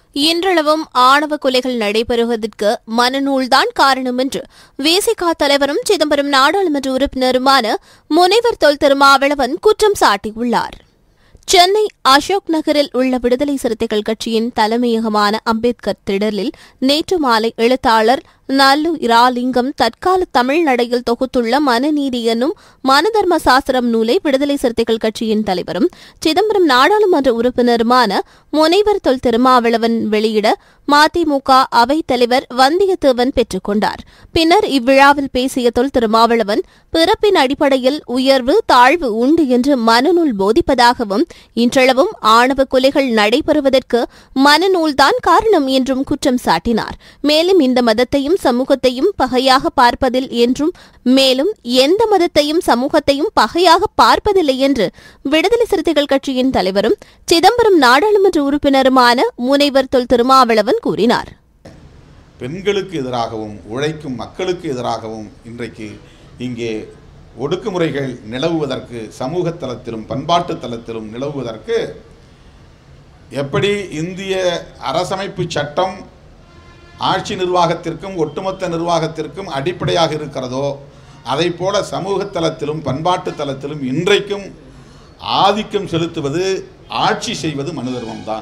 இன்றளவும் ஆணவ கொலைகள் நடைபெறுவதற்கு மனநூல்தான் காரணம் என்று விசிக தலைவரும் சிதம்பரம் நாடாளுமன்ற உறுப்பினருமான முனைவர் தொல் திருமாவளவன் குற்றம் சாட்டியுள்ளார் சென்னை அசோக் நகரில் உள்ள விடுதலை சிறுத்தைகள் கட்சியின் தலைமையகமான அம்பேத்கர் திடலில் நேற்று மாலை எழுத்தாளர் நல்லு இராலிங்கம் தற்கால தமிழ் நடையில் தொகுத்துள்ள மனநீதி என்னும் மனதர்ம சாஸ்திரம் நூலை விடுதலை சிறுத்தைகள் கட்சியின் தலைவரும் சிதம்பரம் நாடாளுமன்ற உறுப்பினருமான முனைவர் தொல் திருமாவளவன் வெளியிட மதிமுக அவைத் தலைவர் வந்தியத்தேவன் பெற்றுக் கொண்டார் பின்னர் இவ்விழாவில் பேசிய தொல் திருமாவளவன் பிறப்பின் அடிப்படையில் உயர்வு தாழ்வு உண்டு என்று மனநூல் போதிப்பதாகவும் இன்றளவும் ஆணவ கொலைகள் நடைபெறுவதற்கு மனநூல்தான் காரணம் என்றும் குற்றம் சாட்டினார் மேலும் இந்த மதத்தையும் சமூகத்தையும் பகையாக பார்ப்பதில் என்றும் மேலும் எந்த மதத்தையும் சமூகத்தையும் பகையாக பார்ப்பதில்லை என்று விடுதலை சிறுத்தைகள் கட்சியின் தலைவரும் சிதம்பரம் நாடாளுமன்ற உறுப்பினருமான முனைவர் தொல் திருமாவளவன் கூறினார் பெண்களுக்கு எதிராகவும் உழைக்கும் மக்களுக்கு எதிராகவும் இன்றைக்கு இங்கே ஒடுக்குமுறைகள் நிலவுவதற்கு சமூக தளத்திலும் பண்பாட்டு தளத்திலும் நிலவுவதற்கு எப்படி இந்திய அரசமைப்பு சட்டம் ஆட்சி நிர்வாகத்திற்கும் ஒட்டுமொத்த நிர்வாகத்திற்கும் அடிப்படையாக இருக்கிறதோ அதைப் போல சமூக தளத்திலும் பண்பாட்டு தளத்திலும் இன்றைக்கும் ஆதிக்கம் செலுத்துவது ஆட்சி செய்வது மனு தர்மம்தான்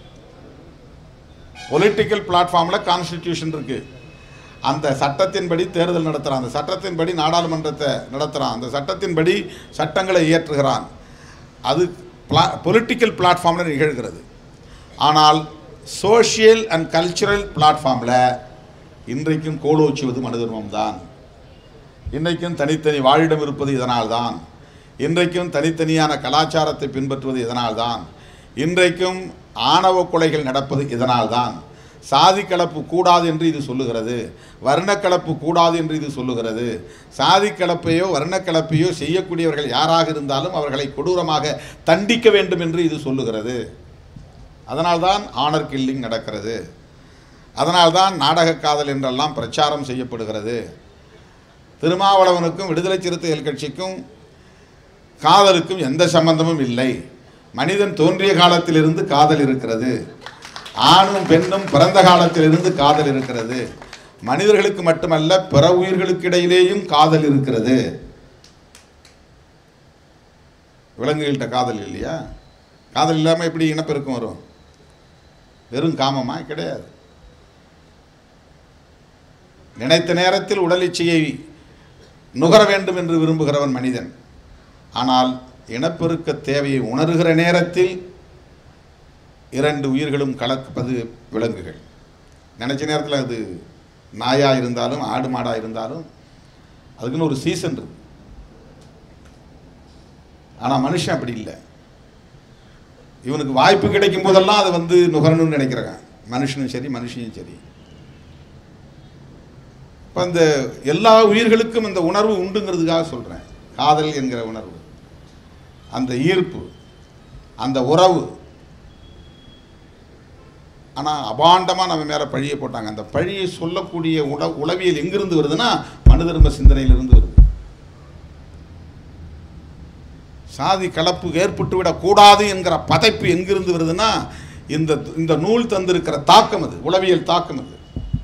பொலிட்டிக்கல் பிளாட்ஃபார்மில் கான்ஸ்டிடியூஷன் இருக்கு அந்த சட்டத்தின்படி தேர்தல் நடத்துகிறான் அந்த சட்டத்தின்படி நாடாளுமன்றத்தை நடத்துகிறான் அந்த சட்டத்தின்படி சட்டங்களை இயற்றுகிறான் அது பிளா பொலிட்டிக்கல் பிளாட்ஃபார்மில் நிகழ்கிறது ஆனால் சோஷியல் அண்ட் கல்ச்சுரல் பிளாட்ஃபார்மில் இன்றைக்கும் கோலோச்சுவது மனிதர்மம் தான் இன்றைக்கும் தனித்தனி வாழிடம் இருப்பது இதனால்தான் இன்றைக்கும் தனித்தனியான கலாச்சாரத்தை பின்பற்றுவது இதனால்தான் இன்றைக்கும் ஆணவ கொலைகள் நடப்பது இதனால்தான் சாதி கலப்பு கூடாது என்று இது சொல்லுகிறது வர்ணக்கலப்பு கூடாது என்று இது சொல்லுகிறது சாதி கலப்பையோ வர்ணக்கலப்பையோ செய்யக்கூடியவர்கள் யாராக இருந்தாலும் அவர்களை கொடூரமாக தண்டிக்க வேண்டும் என்று இது சொல்லுகிறது அதனால்தான் ஆனர் கில்லிங் நடக்கிறது அதனால்தான் நாடக காதல் என்றெல்லாம் பிரச்சாரம் செய்யப்படுகிறது திருமாவளவனுக்கும் விடுதலை சிறுத்தைகள் கட்சிக்கும் காதலுக்கும் எந்த சம்பந்தமும் இல்லை மனிதன் தோன்றிய காலத்திலிருந்து காதல் இருக்கிறது ஆணும் பெண்ணும் பிறந்த காலத்திலிருந்து காதல் இருக்கிறது மனிதர்களுக்கு மட்டுமல்ல பிற உயிர்களுக்கு இடையிலேயும் காதல் இருக்கிறது விலங்குகள்கிட்ட காதல் இல்லையா காதல் இல்லாமல் எப்படி இனப்பெருக்கம் வரும் வெறும் காமமா கிடையாது நினைத்த நேரத்தில் உடல் இச்சையை நுகர வேண்டும் என்று விரும்புகிறவன் மனிதன் ஆனால் இனப்பெருக்க தேவையை உணர்கிற நேரத்தில் இரண்டு உயிர்களும் கலப்பது விலங்குகள் நினச்ச நேரத்தில் அது நாயாக இருந்தாலும் ஆடு மாடாக இருந்தாலும் அதுக்குன்னு ஒரு சீசன் இருக்கு ஆனால் மனுஷன் அப்படி இல்லை இவனுக்கு வாய்ப்பு கிடைக்கும் போதெல்லாம் அதை வந்து நுகரணும்னு நினைக்கிறாங்க மனுஷனும் சரி மனுஷனும் சரி இப்போ அந்த எல்லா உயிர்களுக்கும் இந்த உணர்வு உண்டுங்கிறதுக்காக சொல்கிறேன் காதல் என்கிற உணர்வு அந்த ஈர்ப்பு அந்த உறவு ஆனால் அபாண்டமாக நம்ம மேலே பழியை போட்டாங்க அந்த பழியை சொல்லக்கூடிய உட உளவியல் எங்கிருந்து வருதுன்னா மனு தர்ம சிந்தனையிலிருந்து வருது சாதி கலப்பு ஏற்பட்டு விடக்கூடாது என்கிற பதைப்பு எங்கிருந்து வருதுன்னா இந்த இந்த நூல் தந்திருக்கிற தாக்கம் அது உளவியல் தாக்கம் அது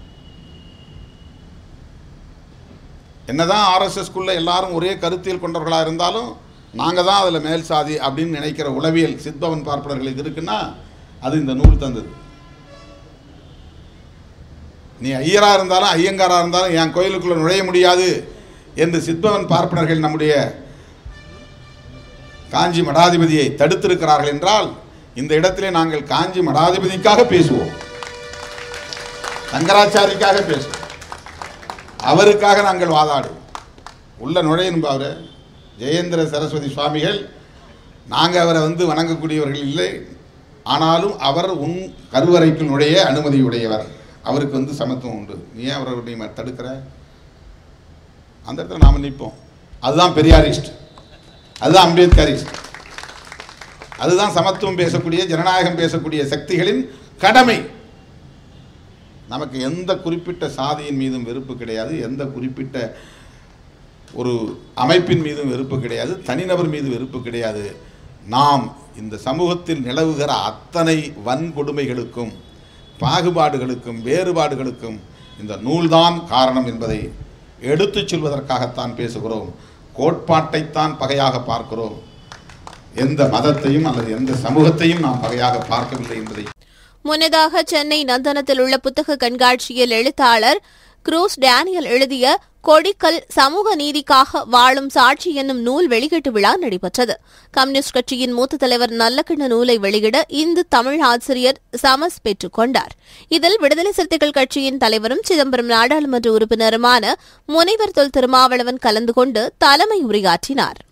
என்னதான் ஆர்எஸ்எஸ்குள்ள எல்லாரும் ஒரே கருத்தியல் கொண்டவர்களாக இருந்தாலும் நாங்கள் தான் அதில் மேல் சாதி அப்படின்னு நினைக்கிற உளவியல் சித்பவன் பார்ப்பனர்களுக்கு இருக்குன்னா அது இந்த நூல் தந்தது நீ ஐயராக இருந்தாலும் ஐயங்காராக இருந்தாலும் என் கோயிலுக்குள்ளே நுழைய முடியாது என்று சித்பவன் பார்ப்பனர்கள் நம்முடைய காஞ்சி மடாதிபதியை தடுத்திருக்கிறார்கள் என்றால் இந்த இடத்திலே நாங்கள் காஞ்சி மடாதிபதிக்காக பேசுவோம் சங்கராச்சாரிக்காக பேசுவோம் அவருக்காக நாங்கள் வாதாடுவோம் உள்ள நுழையணும் அவர் ஜெயேந்திர சரஸ்வதி சுவாமிகள் நாங்கள் அவரை வந்து வணங்கக்கூடியவர்கள் இல்லை ஆனாலும் அவர் உன் கருவறைக்குள் நுழைய அனுமதியுடையவர் அவருக்கு வந்து சமத்துவம் உண்டு நீ ஏன் அவருடைய ம- தடுக்கிற அந்த இடத்துல நாம் நிற்போம் அதுதான் பெரியாரிஸ்ட் அதுதான் அம்பேத்கரிஸ்ட் அதுதான் சமத்துவம் பேசக்கூடிய ஜனநாயகம் பேசக்கூடிய சக்திகளின் கடமை நமக்கு எந்த குறிப்பிட்ட சாதியின் மீதும் வெறுப்பு கிடையாது எந்த குறிப்பிட்ட ஒரு அமைப்பின் மீதும் வெறுப்பு கிடையாது தனிநபர் மீது வெறுப்பு கிடையாது நாம் இந்த சமூகத்தில் நிலவுகிற அத்தனை வன்கொடுமைகளுக்கும் பாகுபாடுகளுக்கும் வேறுபாடுகளுக்கும் இந்த நூல்தான் காரணம் என்பதை எடுத்துச் சொல்வதற்காகத்தான் பேசுகிறோம் கோட்பாட்டைத்தான் பகையாக பார்க்கிறோம் எந்த மதத்தையும் அல்லது எந்த சமூகத்தையும் நாம் பகையாக பார்க்கவில்லை என்பதை முன்னதாக சென்னை நந்தனத்தில் உள்ள புத்தக கண்காட்சியில் எழுத்தாளர் குரூஸ் டேனியல் எழுதிய கொடிக்கல் சமூக நீதிக்காக வாழும் சாட்சி என்னும் நூல் வெளியீட்டு விழா நடைபெற்றது கம்யூனிஸ்ட் கட்சியின் மூத்த தலைவர் நல்லக்கண்ண நூலை வெளியிட இந்து தமிழ் ஆசிரியர் சமஸ் பெற்றுக் கொண்டார் இதில் விடுதலை சிறுத்தைகள் கட்சியின் தலைவரும் சிதம்பரம் நாடாளுமன்ற உறுப்பினருமான முனைவர் தொல் திருமாவளவன் கலந்து கொண்டு தலைமை உரையாற்றினார்